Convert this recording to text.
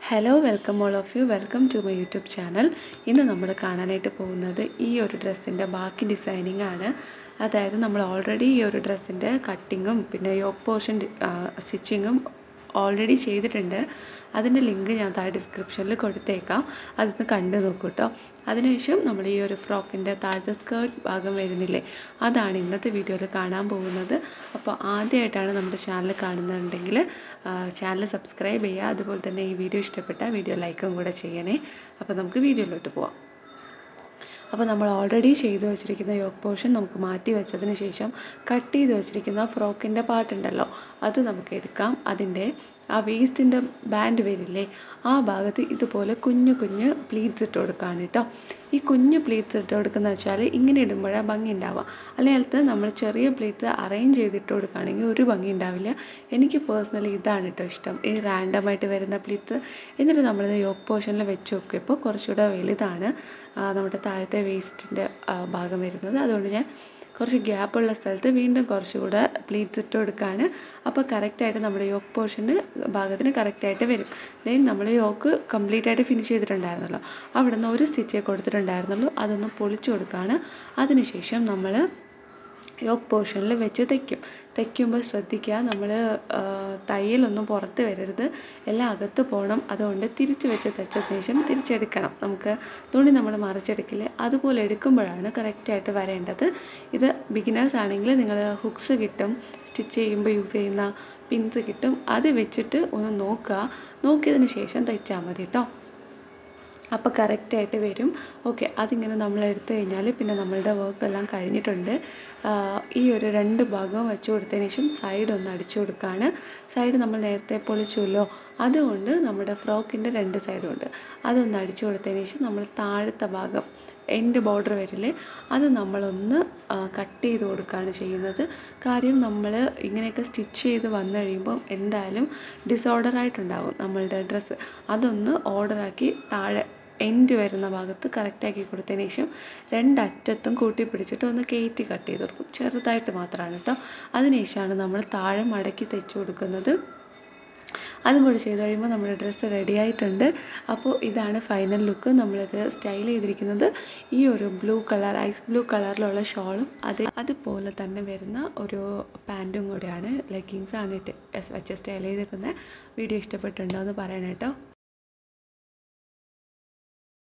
hello welcome all of you welcome to my YouTube channel ഇന്ന് നമ്മൾ കാണാനായിട്ട് പോകുന്നത് ഈ ഒരു ഡ്രസ്സിൻ്റെ ബാക്കി ഡിസൈനിങ് ആണ് അതായത് നമ്മൾ ഓൾറെഡി ഈ ഒരു ഡ്രസ്സിൻ്റെ കട്ടിങ്ങും പിന്നെ യോക്ക് പോർഷൻ സ്റ്റിച്ചിങ്ങും ഓൾറെഡി ചെയ്തിട്ടുണ്ട് അതിൻ്റെ ലിങ്ക് ഞാൻ താഴെ ഡിസ്ക്രിപ്ഷനിൽ കൊടുത്തേക്കാം അതൊന്ന് കണ്ടു നോക്കൂ കേട്ടോ അതിനുശേഷം നമ്മൾ ഈ ഒരു ഫ്രോക്കിൻ്റെ താഴത്തെ സ്കേർട്ട് ഭാഗം വരുന്നില്ലേ അതാണ് ഇന്നത്തെ വീഡിയോയിൽ കാണാൻ പോകുന്നത് അപ്പോൾ ആദ്യമായിട്ടാണ് നമ്മുടെ ചാനൽ കാണുന്നുണ്ടെങ്കിൽ ചാനൽ സബ്സ്ക്രൈബ് ചെയ്യുക അതുപോലെ തന്നെ ഈ വീഡിയോ ഇഷ്ടപ്പെട്ടാൽ വീഡിയോ ലൈക്കും കൂടെ ചെയ്യണേ അപ്പോൾ നമുക്ക് വീഡിയോയിലോട്ട് പോവാം അപ്പോൾ നമ്മൾ ഓൾറെഡി ചെയ്ത് വെച്ചിരിക്കുന്ന യോക്ക് പോർഷൻ നമുക്ക് മാറ്റി വെച്ചതിന് ശേഷം കട്ട് ചെയ്ത് വെച്ചിരിക്കുന്ന ഫ്രോക്കിൻ്റെ പാർട്ടുണ്ടല്ലോ അത് നമുക്ക് എടുക്കാം അതിൻ്റെ ആ വേസ്റ്റിൻ്റെ ബാൻഡ് വരില്ലേ ആ ഭാഗത്ത് ഇതുപോലെ കുഞ്ഞു കുഞ്ഞ് പ്ലീറ്റ്സ് ഇട്ട് കൊടുക്കുകയാണ് കേട്ടോ ഈ കുഞ്ഞു പ്ലീറ്റ്സ് ഇട്ട് കൊടുക്കുന്ന വെച്ചാൽ ഇങ്ങനെ ഇടുമ്പോഴാണ് ഭംഗി ഉണ്ടാവുക അല്ലെങ്കിൽ നമ്മൾ ചെറിയ പ്ലീറ്റ്സ് അറേഞ്ച് ചെയ്തിട്ട് കൊടുക്കുകയാണെങ്കിൽ ഒരു ഭംഗി ഉണ്ടാവില്ല എനിക്ക് പേഴ്സണലി ഇതാണ് കേട്ടോ ഇഷ്ടം ഈ റാൻഡമായിട്ട് വരുന്ന പ്ലീറ്റ്സ് എന്നിട്ട് നമ്മളിത് യോക്ക് പോർഷനിൽ വെച്ച് നോക്കിയപ്പോൾ കുറച്ചുകൂടെ വലുതാണ് നമ്മുടെ താഴത്തെ വേസ്റ്റിൻ്റെ ഭാഗം വരുന്നത് അതുകൊണ്ട് ഞാൻ കുറച്ച് ഗ്യാപ്പുള്ള സ്ഥലത്ത് വീണ്ടും കുറച്ചുകൂടെ പ്ലീറ്റ്സ് ഇട്ട് കൊടുക്കുകയാണ് അപ്പോൾ കറക്റ്റായിട്ട് നമ്മുടെ യോക്ക് പോർഷന് ഭാഗത്തിന് കറക്റ്റായിട്ട് വരും ദെൻ നമ്മൾ യോക്ക് കംപ്ലീറ്റ് ആയിട്ട് ഫിനിഷ് ചെയ്തിട്ടുണ്ടായിരുന്നല്ലോ അവിടെ നിന്ന് ഒരു സ്റ്റിച്ചേ കൊടുത്തിട്ടുണ്ടായിരുന്നുള്ളൂ അതൊന്ന് പൊളിച്ചു കൊടുക്കുകയാണ് അതിനുശേഷം നമ്മൾ യോക്ക് പോർഷനിൽ വെച്ച് തയ്ക്കും തയ്ക്കുമ്പോൾ ശ്രദ്ധിക്കുക നമ്മൾ തയ്യലൊന്നും പുറത്ത് വരരുത് എല്ലാം അകത്ത് പോകണം അതുകൊണ്ട് തിരിച്ച് വെച്ച് തയ്ച്ചതിന് ശേഷം തിരിച്ചെടുക്കണം നമുക്ക് തുണി നമ്മൾ മറിച്ചെടുക്കില്ലേ അതുപോലെ എടുക്കുമ്പോഴാണ് കറക്റ്റായിട്ട് വരേണ്ടത് ഇത് ബിഗിനേഴ്സ് ആണെങ്കിൽ നിങ്ങൾ ഹുക്സ് കിട്ടും സ്റ്റിച്ച് ചെയ്യുമ്പോൾ യൂസ് ചെയ്യുന്ന പിൻസ് കിട്ടും അത് വെച്ചിട്ട് ഒന്ന് നോക്കുക നോക്കിയതിന് ശേഷം തയ്ച്ചാൽ മതി കേട്ടോ അപ്പോൾ കറക്റ്റായിട്ട് വരും ഓക്കെ അതിങ്ങനെ നമ്മൾ എടുത്തു കഴിഞ്ഞാൽ പിന്നെ നമ്മളുടെ വർക്കെല്ലാം കഴിഞ്ഞിട്ടുണ്ട് ഈ ഒരു രണ്ട് ഭാഗവും വെച്ച് കൊടുത്തതിന് ശേഷം സൈഡ് ഒന്ന് അടിച്ചു കൊടുക്കുകയാണ് സൈഡ് നമ്മൾ നേരത്തെ പൊളിച്ചുല്ലോ അതുകൊണ്ട് നമ്മുടെ ഫ്രോക്കിൻ്റെ രണ്ട് സൈഡും ഉണ്ട് അതൊന്ന് അടിച്ചു കൊടുത്തതിന് ശേഷം നമ്മൾ താഴത്തെ ഭാഗം എൻഡ് ബോർഡർ വരില്ലേ അത് നമ്മളൊന്ന് കട്ട് ചെയ്ത് കൊടുക്കുകയാണ് ചെയ്യുന്നത് കാര്യം നമ്മൾ ഇങ്ങനെയൊക്കെ സ്റ്റിച്ച് ചെയ്ത് വന്നു കഴിയുമ്പം എന്തായാലും ഡിസോർഡർ ആയിട്ടുണ്ടാവും നമ്മളുടെ ഡ്രസ്സ് അതൊന്ന് ഓർഡറാക്കി താഴെ എൻഡ് വരുന്ന ഭാഗത്ത് കറക്റ്റാക്കി കൊടുത്തതിന് ശേഷം രണ്ടറ്റത്തും കൂട്ടി പിടിച്ചിട്ട് ഒന്ന് കയറ്റി കട്ട് ചെയ്ത് കൊടുക്കും ചെറുതായിട്ട് മാത്രമാണ് കേട്ടോ അതിനുശേഷമാണ് നമ്മൾ താഴെ മടക്കി തെച്ചു കൊടുക്കുന്നത് അതും കൂടി ചെയ്ത് കഴിയുമ്പോൾ നമ്മുടെ ഡ്രസ്സ് റെഡി ആയിട്ടുണ്ട് അപ്പോൾ ഇതാണ് ഫൈനൽ ലുക്ക് നമ്മളിത് സ്റ്റൈൽ ചെയ്തിരിക്കുന്നത് ഈ ഒരു ബ്ലൂ കളർ ഐസ് ബ്ലൂ കളറിലുള്ള ഷോളും അത് അതുപോലെ തന്നെ വരുന്ന ഒരു പാൻറ്റും കൂടിയാണ് ലെഗിങ്സ് ആണ് ഇട്ട് വെച്ച് സ്റ്റൈൽ ചെയ്തിരിക്കുന്നത് വീഡിയോ ഇഷ്ടപ്പെട്ടുണ്ടോ എന്ന് പറയണം കേട്ടോ